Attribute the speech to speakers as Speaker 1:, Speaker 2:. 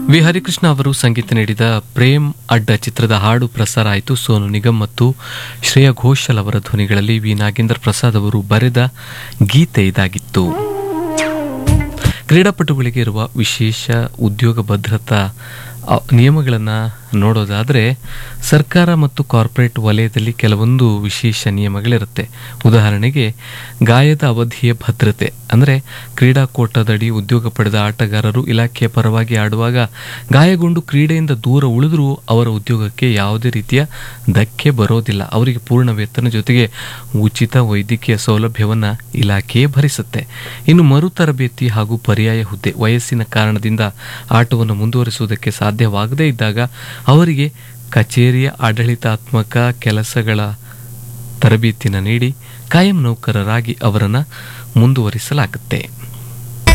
Speaker 1: V Harikrishna ಅವರು ಸಂಗೀತ ನೀಡಿದ ಪ್ರೇಮ್ ಅಡ್ಡ ಚಿತ್ರದ ಹಾಡು ಪ್ರಸಾರ ಆಯಿತು ಸೋನು ನಿಗಮ್ ಮತ್ತು ಶ್ರೇಯಾ ಘೋಷಲ್ ಅವರ ಧ್ವನಿಗಳಲ್ಲಿ ವಿ ನಾಗೇಂದ್ರ ಪ್ರಸಾದ್ ಅವರು ಬರೆದ ಗೀತೆ ಇದಾಗಿತ್ತು ಕ್ರೀಡಾಪಟುಗಳಿಗೆ ಇರುವ ವಿಶೇಷ ಉದ್ಯೋಗ ಭದ್ರತಾ ಅ, ನಿಯಮಗಳನ್ನು ನೋಡೋದಾದರೆ ಸರ್ಕಾರ ಮತ್ತು ಕಾರ್ಪೊರೇಟ್ ವಲಯದಲ್ಲಿ ಕೆಲವೊಂದು ವಿಶೇಷ ನಿಯಮಗಳಿರುತ್ತೆ ಉದಾಹರಣೆಗೆ ಗಾಯದ ಅವಧಿಯ ಭದ್ರತೆ ಅಂದರೆ ಕ್ರೀಡಾಕೋಟದಡಿ ಉದ್ಯೋಗ ಪಡೆದ ಆಟಗಾರರು ಇಲಾಖೆಯ ಪರವಾಗಿ ಆಡುವಾಗ ಗಾಯಗೊಂಡು ಕ್ರೀಡೆಯಿಂದ ದೂರ ಉಳಿದರೂ ಅವರ ಉದ್ಯೋಗಕ್ಕೆ ಯಾವುದೇ ರೀತಿಯ ಧಕ್ಕೆ ಬರೋದಿಲ್ಲ ಅವರಿಗೆ ಪೂರ್ಣ ವೇತನ ಜೊತೆಗೆ ಉಚಿತ ವೈದ್ಯಕೀಯ ಸೌಲಭ್ಯವನ್ನು ಇಲಾಖೆಯೇ ಭರಿಸುತ್ತೆ ಇನ್ನು ಮರು ತರಬೇತಿ ಹಾಗೂ ಪರ್ಯಾಯ ಹುದ್ದೆ ವಯಸ್ಸಿನ ಕಾರಣದಿಂದ ಆಟವನ್ನು ಮುಂದುವರಿಸುವುದಕ್ಕೆ ಸಾಧ್ಯವಾಗದೇ ಇದ್ದಾಗ ಅವರಿಗೆ ಕಚೇರಿಯ ಆಡಳಿತಾತ್ಮಕ ಕೆಲಸಗಳ ತರಬೇತಿನ ನೀಡಿ ಕಾಯಂ ನೌಕರರಾಗಿ ಅವರನ್ನು ಮುಂದುವರಿಸಲಾಗುತ್ತೆ